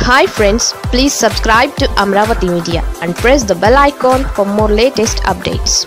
hi friends please subscribe to Amaravati media and press the bell icon for more latest updates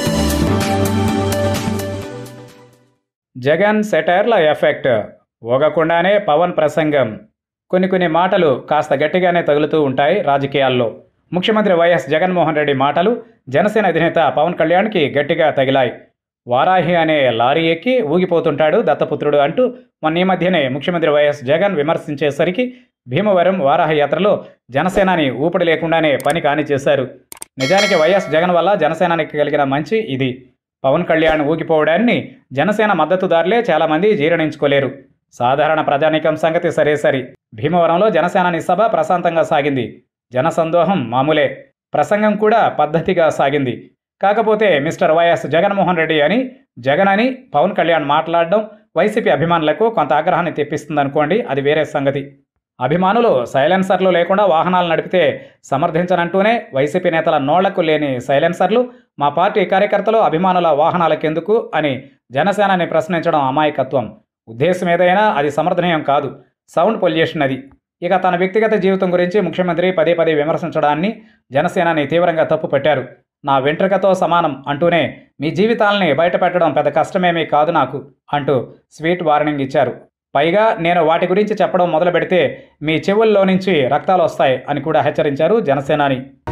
Jagan సెటైర్ల effect ఊగకుండానే పవన్ ప్రసంగం కొన్ని కొన్ని మాటలు కాస్త గట్టిగానే తగులుతూ ఉంటాయి రాజకీయాల్లో ముఖ్యమంత్రి వైఎస్ జగన్మోహన్ రెడ్డి మాటలు జనసేన అధినేత పవన్ కళ్యాణ్కి గట్టిగా తగిలాయి వారాహి అనే లారీ ఎక్కి ఊగిపోతుంటాడు దత్తపుత్రుడు అంటూ మొన్న ఈ మధ్యనే ముఖ్యమంత్రి వైఎస్ జగన్ విమర్శించేసరికి భీమవరం వారాహ యాత్రలో జనసేనాని ఊపిడి లేకుండానే పని కాని చేశారు నిజానికి వైఎస్ జగన్ వల్ల జనసేనానికి కలిగిన మంచి ఇది పవన్ కళ్యాణ్ ఊగిపోవడాన్ని జనసేన మద్దతుదారులే చాలామంది జీర్ణించుకోలేరు సాధారణ ప్రజానీకం సంగతి సరే సరి భీమవరంలో జనసేనాని సభ ప్రశాంతంగా సాగింది జనసందోహం మామూలే ప్రసంగం కూడా పద్ధతిగా సాగింది కాకపోతే మిస్టర్ వైఎస్ జగన్మోహన్ రెడ్డి అని జగన్ అని పవన్ కళ్యాణ్ మాట్లాడడం వైసీపీ అభిమానులకు కొంత ఆగ్రహాన్ని తెప్పిస్తుందనుకోండి అది వేరే సంగతి అభిమానులు సైలెన్సర్లు లేకుండా వాహనాలు నడిపితే సమర్థించనంటూనే వైసీపీ నేతల నోళ్లకు లేని సైలెన్సర్లు మా పార్టీ కార్యకర్తలు అభిమానుల వాహనాలకెందుకు అని జనసేనని ప్రశ్నించడం అమాయకత్వం ఉద్దేశం ఏదైనా అది సమర్థనీయం కాదు సౌండ్ పొల్యూషన్ అది ఇక తన వ్యక్తిగత జీవితం గురించి ముఖ్యమంత్రి పదే పదే విమర్శించడాన్ని జనసేనని తీవ్రంగా తప్పుపట్టారు నా వెంట్రుకతో సమానం అంటూనే మీ జీవితాలని బయటపెట్టడం పెద్ద కష్టమేమీ కాదు నాకు అంటూ స్వీట్ వార్నింగ్ ఇచ్చారు పైగా నేను వాటి గురించి చెప్పడం మొదలు పెడితే మీ చెవుల్లో నుంచి రక్తాలు వస్తాయి అని కూడా హెచ్చరించారు జనసేనాని